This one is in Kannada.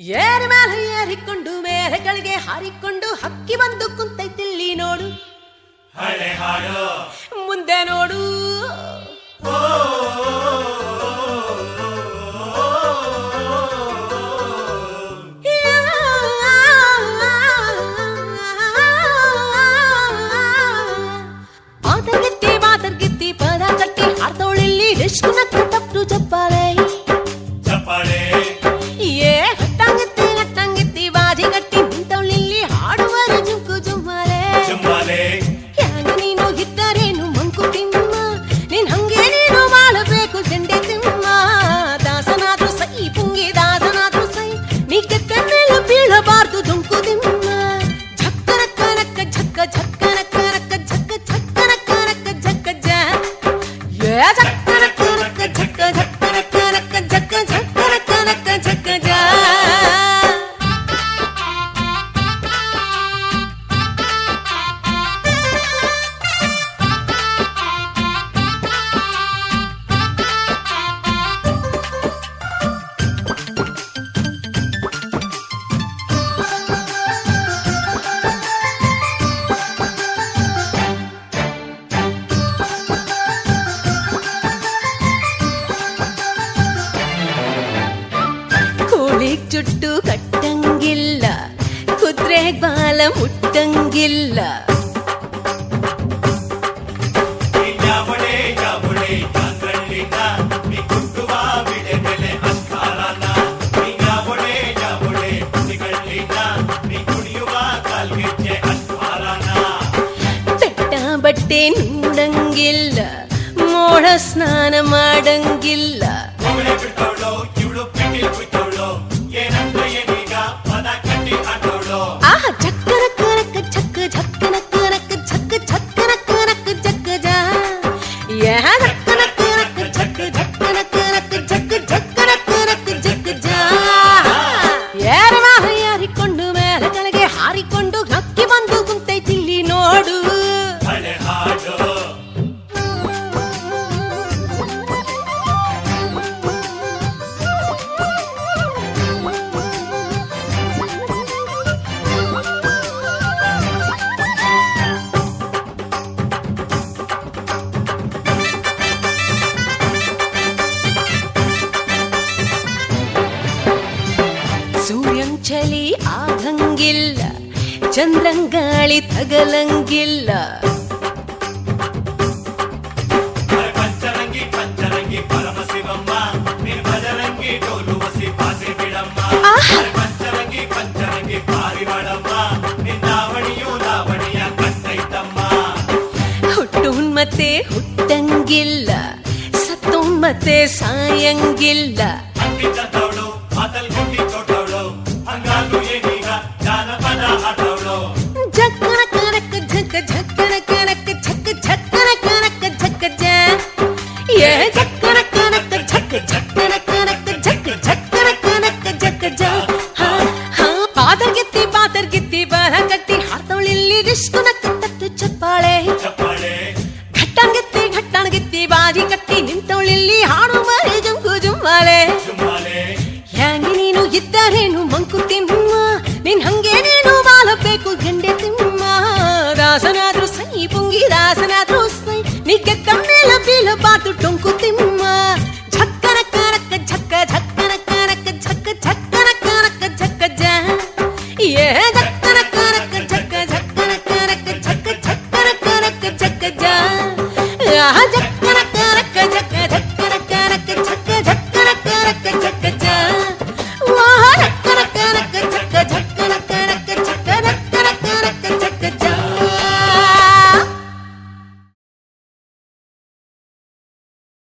ಏರ ಮೇಲೆ ಏರಿಕೊಂಡು ಮೇರೆಗಳಿಗೆ ಹಾರಿಕೊಂಡು ಹಕ್ಕಿ ಬಂದು ಕುಂತೈತಿಲ್ಲಿ ನೋಡು ಹಳೆ ಹಾಡು ಮುಂದೆ ನೋಡು ಮಾತರ್ಗಿತ್ತಿ ಮಾತರ್ಗಿತ್ತಿ ಪದ ಕಟ್ಟಿ ಹಾಡ್ತವಳಿಲ್ಲಿ ಎಷ್ಟು ನಕ್ಕ ತಪ್ಪು ಚಪ್ಪಾಳೆ ಚಪ್ಪಾಳೆ ಏ ಗಟ್ಟಂಗಿತ್ತಿ ಗಟ್ಟಂಗಿತ್ತಿ ಬಾಜಿ ಗಟ್ಟಿ ನಿಂತವಳಿಲ್ಲಿ ಹಾಡುವರು ಜುಂಕು ಜುಮ್ಮಾಲೆ ಚುಮ್ಮಾಲೆ ಹ್ಯಾಂಗ ನೀನು ಇದ್ದರೇನು ಮಂಕು ತಿಮ್ಮ ನೀನ್ ಹಂಗೆ ನೀನು ಮಾಡಬೇಕು ಜಂಡೆ ತಿಮ್ಮ ದಾಸನಾದ್ರೂ ಸೈ ಪುಂಗಿ ದಾಸನಾದ್ರೂ ಸೈ ನೀ ಕೆತ್ತ ಮೇಲೆ ಬೀಳಬಾರ್ದು ದುಂಕು ತಿಮ್ಮ ಝಕ್ಕನ ಕನಕ ಝಕ್ಕ ಝಕ್ಕನ ಕನಕ ಝಕ್ಕ ಝಕ್ಕನ ಕನಕ ಝಕ್ಕ ಜ ಏ ಝಕ್ಕನ ಕನಕ ಝಕ್ಕ ಝಕ್ಕನ ಕನಕ ಝಕ್ಕ ಝಕ್ಕನ ಕನಕ ಝಕ್ಕ ಜ ಕೋಳಿಗ್ ಜುಟ್ಟು ಕಟ್ಟಂಗಿಲ್ಲ ಕುದ್ರೆ ಬಾಲ ಮುಟ್ಟಂಗಿಲ್ಲ ಈ ಯಾವಡೆ ಯಾವಡೆ ಚಾಂದ್ರಳ್ಳಿನ ನೀ ಕುಟ್ಟುವ ಬಿಡೆ ಬೆಲೆ ಅಸ್ಕಾರನ ಈ ಯಾವಡೆ ಯಾವಡೆ ಕುಡಿಗಳ್ಳಿನ ನೀ ಕುಡಿಯುವ ಕಾಲ್ಗೆಜ್ಜೆ ಅಸ್ಕಾರನ ಬೆಟ್ಟ ಬಟ್ಟೆ ನೋಡಂಗಿಲ್ಲ ಮೋಡ ಸ್ನಾನ ಮಾಡಂಗಿಲ್ಲ ಅವಳೆ ಬಿಡ್ತವಳು ಇವಳು ಪಿಟಿ ಬಿಟ್ಟವಳು ಏನಂತ ಏನೀಗ ಪದ ಕಟ್ಟಿ ಹಾಕವಳು ಆ ಚಕ್ಕನ ಕನಕ ಚಕ್ಕ ಝಕ್ಕನ ಕನಕ ಝಕ್ಕ ಝಕ್ಕನ ಕನಕ ಜಕ್ಕ ಜ ಯಾ ಝಕ್ಕನ ಕನಕ ಝಕ್ಕ ಝಕ್ಕನ ಕನಕ ಝಕ್ಕ ಝಕ್ಕನ ಕನಕ ಜಕ್ಕ ಜ ಯಾರ ಮಾಹ ಯಾರಿಕೊಂಡು ಮೇಲೆ ಕೆಳಗೆ ಹಾರಿಕೊಂಡು ಹಕ್ಕಿ ಬಂದು ಕುಂತೈತಿಲ್ಲಿ ನೋಡು ಹಳೆ ಹಾಡು ಸೂರ್ಯನ್ ಚಳಿ ಆಗಂಗಿಲ್ಲ ಚಂದ್ರನ್ ಗಾಳಿ ತಗಲಂಗಿಲ್ಲ ಅರೆ ಪಂಚರಂಗಿ ಪಂಚರಂಗಿ ಪರಮಶಿವಮ್ಮ ನೀನ್ ಭಜರಂಗಿ ಡೋಲು ವಸಿ ಪಾಸಿ ಬಿಡಮ್ಮ ಆಹಾ. ಅರೆ ಪಂಚರಂಗಿ ಪಂಚರಂಗಿ ಪಾರಿವಾಳಮ್ಮ ನಿನ್ನ ಲಾವಣಿಯು ಲಾವಣಿಯ ಕಟ್ಟೈತಮ್ಮ ಹುಟ್ಟುನ್ ಮತ್ತೆ ಹುಟ್ಟಂಗಿಲ್ಲ ಸತ್ತೋನ್ ಮತ್ತೆ ಸಾಯಂಗಿಲ್ಲ ಅಂತಿದ್ದವಳು ಮಾತಲ್ ಗುಂಡಿ ತೊಟ್ಟವಳು ಹಂಗಾದ್ರು ಏನೀಗ ಜಾನಪದ ಆಟವಳು ಜಕ್ಕನ ಕನಕ ಝಕ್ಕ ಝಕ್ಕನ ಕನಕ ಝಕ್ಕ ಝಕ್ಕನ ಕನಕ ಝಕ್ಕ ಜ ಏ ಜಕ್ಕನ ಕನಕ ಝಕ್ಕ ಝಕ್ಕನ ಕನಕ ಝಕ್ಕ ಝಕ್ಕನ ಕನಕ ಝಕ್ಕ ಜ ಹಾ ಹಾ ಪಾದರ್ಗಿತ್ತಿ ಪಾದರ್ಗಿತ್ತಿ ಬರ ಕಟ್ಟಿ ಹಾಡ್ತವಳಿಲ್ಲಿ ರಿಸ್ಕು ನಕ್ಕ ತಟ್ಟು ಚಪ್ಪಾಳೆ ಚಪ್ಪಾಳೆ ಘಟ್ಟಂಗಿತ್ತಿ ಘಟ್ಟಣಗಿತ್ತಿ ಬಾಜಿ ಕಟ್ಟಿ ನಿಂತವಳಿಲ್ಲಿ ಹಾಡು ಮರಿ ಜುಂಕು ಜುಮ್ಮಾಲೆ ಜುಮ್ಮಾಲೆ ಹ್ಯಾಂಗೆ ನೀನು ಇದ್ದರೇನು ಮಂಕು ತಿಮ್ಮ ನಿನ್ ಹಂಗೇನೆ